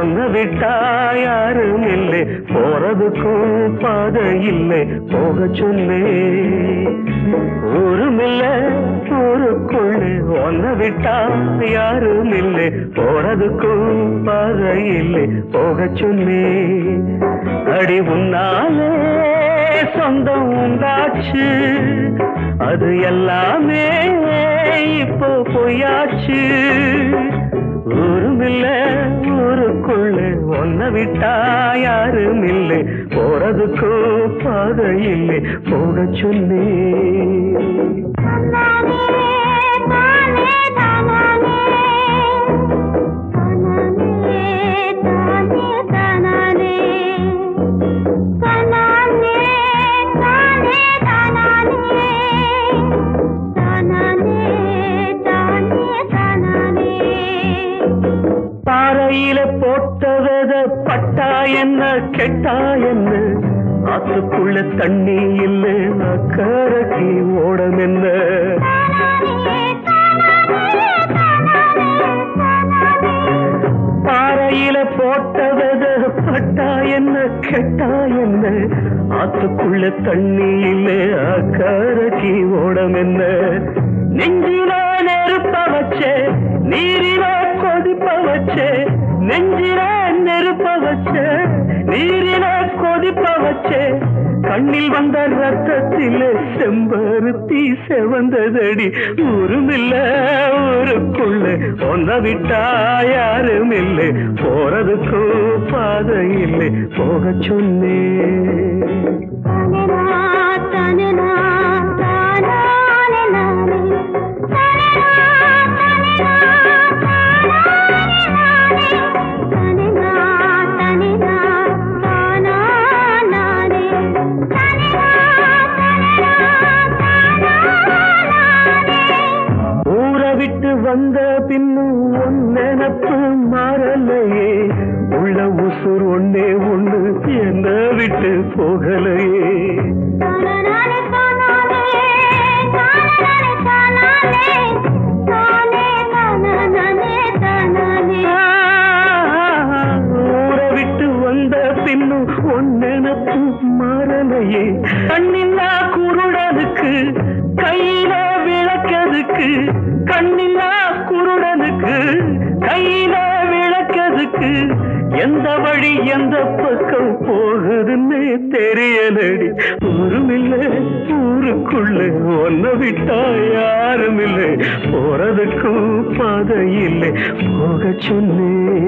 ஒன்ன விட்டா யாரும் இல்லை போறதுக்கும் பாதை இல்லை போக சொன்னே ஊருமில்ல ஊருக்குள்ளே ஒன்ன விட்டா யாரும் இல்லை போறதுக்கும் பாதை இல்லை போக சொன்னே அடி உன்னாலே சொந்தம் உண்டாச்சு அது எல்லாமே இப்போ பொய்யாச்சு ஊருமில்ல ஊருக்குள்ள ஒன்ன விட்டா யாரும் இல்லை போறதுக்கும் பாதை இல்லை போக சொன்னே பாறையில போட்டவத பட்டா என்ன கெட்டா என்ன ஆத்துக்குள்ள தண்ணி இல்ல அக்கறைக்கு ஓடம் என்ன பாறையில போட்டவத பட்டா என்ன கெட்டா என்ன ஆத்துக்குள்ள தண்ணி இல்ல அக்கறைக்கு ஓடம் என்ன நெஞ்சில நெருப்ப வச்சே நீரில கொதிப்ப வச்சே நெஞ்சில நெருப்ப வச்சே நீரில கொதிப்ப வச்சே கண்ணில் வந்த ரத்தத்திலே செம்பருத்தி செவந்ததடி ஊருமில்ல ஊருக்குள்ள ஒன்ன விட்டா யாரும் இல்லை போறதுக்கும் பாதை இல்லை போக சொன்னே ஊரை விட்டு வந்த பின்னும் உன் நினப்பு மாறலையே உள்ள உசுர் ஒன்னே ஒண்ணு என்ன விட்டு போகலையே ஊரை விட்டு வந்த பின்னும் உன் நினப்பு மாறலையே கண்ணில்லா குருடனுக்கு கையில விளக்கதுக்கு கண்ணில்லா குருடனுக்கு கையில விளக்கதுக்கு எந்த வழி எந்த பக்கம் போகுதுன்னு தெரியலடி ஊருமில்ல ஊருக்குள்ள ஒன்ன விட்டா யாரும் இல்லை போறதுக்கும் பாதை இல்லை போக சொன்னே